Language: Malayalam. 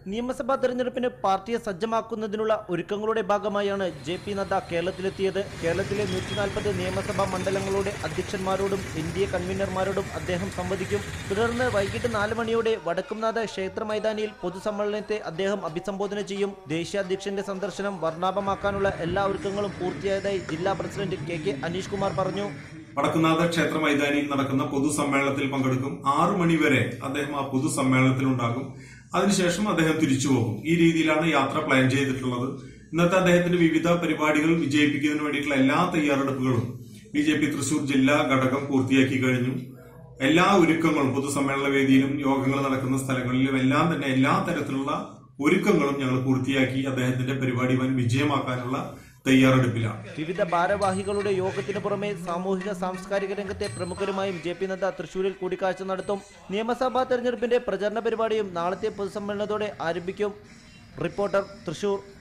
നിയമസഭാ തെരഞ്ഞെടുപ്പിന് പാർട്ടിയെ സജ്ജമാക്കുന്നതിനുള്ള ഒരുക്കങ്ങളുടെ ഭാഗമായാണ് ജെ പി നദ്ദ കേരളത്തിലെത്തിയത് കേരളത്തിലെ നൂറ്റി നാൽപ്പത് നിയമസഭാ മണ്ഡലങ്ങളുടെ അധ്യക്ഷന്മാരോടും എൻ ഡി എ കൺവീനർമാരോടും അദ്ദേഹം സംവദിക്കും തുടർന്ന് വൈകിട്ട് നാല് മണിയോടെ വടക്കുംനാഥ ക്ഷേത്ര മൈതാനിയിൽ പൊതുസമ്മേളനത്തെ അദ്ദേഹം അഭിസംബോധന ചെയ്യും ദേശീയ അധ്യക്ഷന്റെ സന്ദർശനം വർണ്ണാഭമാക്കാനുള്ള എല്ലാ ഒരുക്കങ്ങളും പൂർത്തിയായതായി ജില്ലാ president K K Aneesh Kumar പറഞ്ഞു വടക്കുന്നാഥ ക്ഷേത്ര മൈതാനിയിൽ നടക്കുന്ന പൊതുസമ്മേളനത്തിൽ പങ്കെടുക്കും ആറു മണിവരെ അദ്ദേഹം ആ പൊതുസമ്മേളനത്തിൽ ഉണ്ടാകും അതിനുശേഷം അദ്ദേഹം തിരിച്ചു പോകും ഈ രീതിയിലാണ് യാത്ര പ്ലാൻ ചെയ്തിട്ടുള്ളത് ഇന്നത്തെ അദ്ദേഹത്തിന്റെ വിവിധ പരിപാടികൾ വിജയിപ്പിക്കുന്നതിന് വേണ്ടിയിട്ടുള്ള എല്ലാ തയ്യാറെടുപ്പുകളും ബി ജെ പി തൃശൂർ ജില്ലാ ഘടകം പൂർത്തിയാക്കി കഴിഞ്ഞു എല്ലാ ഒരുക്കങ്ങളും പൊതുസമ്മേളന വേദിയിലും യോഗങ്ങൾ നടക്കുന്ന സ്ഥലങ്ങളിലും എല്ലാം തന്നെ എല്ലാ തരത്തിലുള്ള ഒരുക്കങ്ങളും ഞങ്ങൾ പൂർത്തിയാക്കി അദ്ദേഹത്തിന്റെ പരിപാടി വൻ വിജയമാക്കാനുള്ള തയ്യാറെടുപ്പിലാണ് വിവിധ ഭാരവാഹികളുടെ യോഗത്തിന് പുറമെ സാമൂഹിക സാംസ്കാരിക രംഗത്തെ പ്രമുഖരുമായും ജെ പി നദ്ദ തൃശൂരിൽ കൂടിക്കാഴ്ച നടത്തും നിയമസഭാ തെരഞ്ഞെടുപ്പിന്റെ പ്രചരണ പരിപാടിയും നാളത്തെ പൊതുസമ്മേളനത്തോടെ ആരംഭിക്കും റിപ്പോർട്ടർ തൃശൂർ